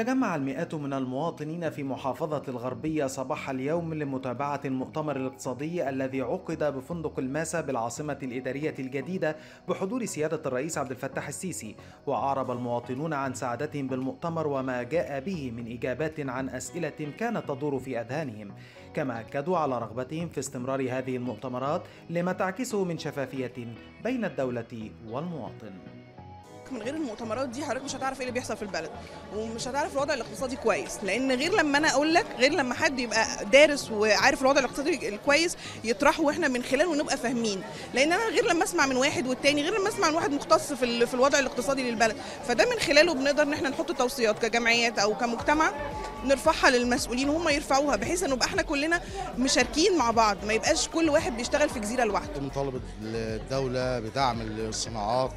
تجمع المئات من المواطنين في محافظة الغربية صباح اليوم لمتابعة المؤتمر الاقتصادي الذي عقد بفندق الماسة بالعاصمة الإدارية الجديدة بحضور سيادة الرئيس عبد الفتاح السيسي وأعرب المواطنون عن سعادتهم بالمؤتمر وما جاء به من إجابات عن أسئلة كانت تدور في أذهانهم كما أكدوا على رغبتهم في استمرار هذه المؤتمرات لما تعكسه من شفافية بين الدولة والمواطن من غير المؤتمرات دي حضرتك مش هتعرف ايه اللي بيحصل في البلد ومش هتعرف الوضع الاقتصادي كويس لان غير لما انا اقول لك غير لما حد يبقى دارس وعارف الوضع الاقتصادي الكويس يطرحه واحنا من خلاله نبقى فاهمين لان انا غير لما اسمع من واحد والتاني غير لما اسمع من واحد مختص في ال- في الوضع الاقتصادي للبلد فده من خلاله بنقدر ان احنا نحط توصيات كجمعيات او كمجتمع نرفعها للمسؤولين وهم يرفعوها بحيث ان نبقى احنا كلنا مشاركين مع بعض ما يبقاش كل واحد بيشتغل في جزيره لوحده مطالبة الدولة بدعم الصناعات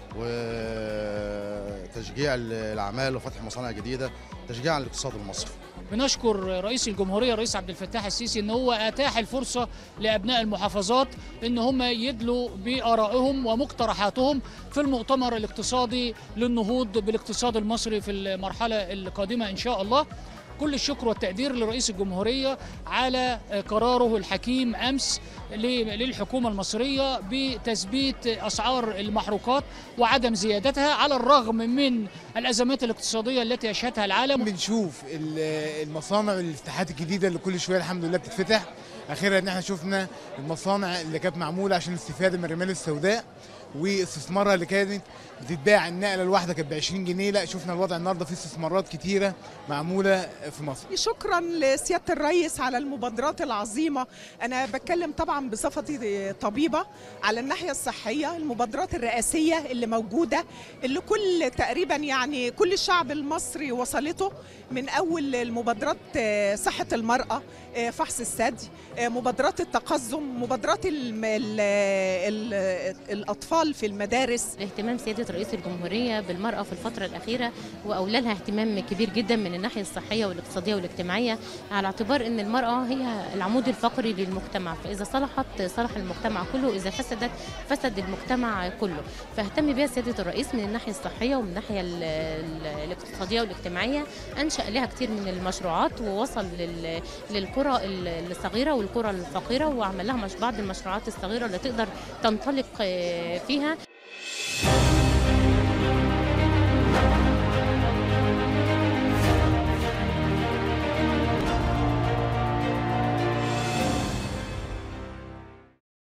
وتشجيع الأعمال وفتح مصانع جديدة تشجيعا للاقتصاد المصري بنشكر رئيس الجمهوريه الرئيس عبد الفتاح السيسي ان هو اتاح الفرصه لابناء المحافظات ان هم يدلوا بارائهم ومقترحاتهم في المؤتمر الاقتصادي للنهوض بالاقتصاد المصري في المرحله القادمه ان شاء الله كل الشكر والتقدير لرئيس الجمهوريه على قراره الحكيم امس للحكومه المصريه بتثبيت اسعار المحروقات وعدم زيادتها على الرغم من الازمات الاقتصاديه التي يشهدها العالم بنشوف ال- المصانع والافتتاحات الجديده اللي كل شويه الحمد لله بتتفتح اخيرا ان احنا شفنا المصانع اللي كانت معموله عشان الاستفاده من الرمال السوداء واستثمارها اللي كانت بتتباع النقله الواحده كانت ب 20 جنيه لا شفنا الوضع النهارده في استثمارات كتيره معموله في مصر شكرا لسياده الرئيس على المبادرات العظيمه انا بتكلم طبعا بصفتي طبيبه على الناحيه الصحيه المبادرات الرئاسيه اللي موجوده اللي كل تقريبا يعني كل الشعب المصري وصلته من اول المبادرات آه، صحه المراه آه، فحص الثدي آه، مبادرات التقزم مبادرات الم- ال- ال- الاطفال في المدارس اهتمام سيادة رئيس الجمهورية بالمرأة في الفترة الأخيرة وأولى لها اهتمام كبير جدا من الناحية الصحية والاقتصادية والاجتماعية على اعتبار أن المرأة هي العمود الفقري للمجتمع فإذا صلحت صلح المجتمع كله إذا فسدت فسد المجتمع كله فاهتم بها سيادة الرئيس من الناحية الصحية ومن الناحية ال- ال- الاقتصادية والاجتماعية أنشأ لها كتير من المشروعات ووصل لل- للقرى ال- الصغيرة والقرى الفقيرة وعمل لها مش- بعض المشروعات الصغيرة اللي تقدر تنطلق آه، فيها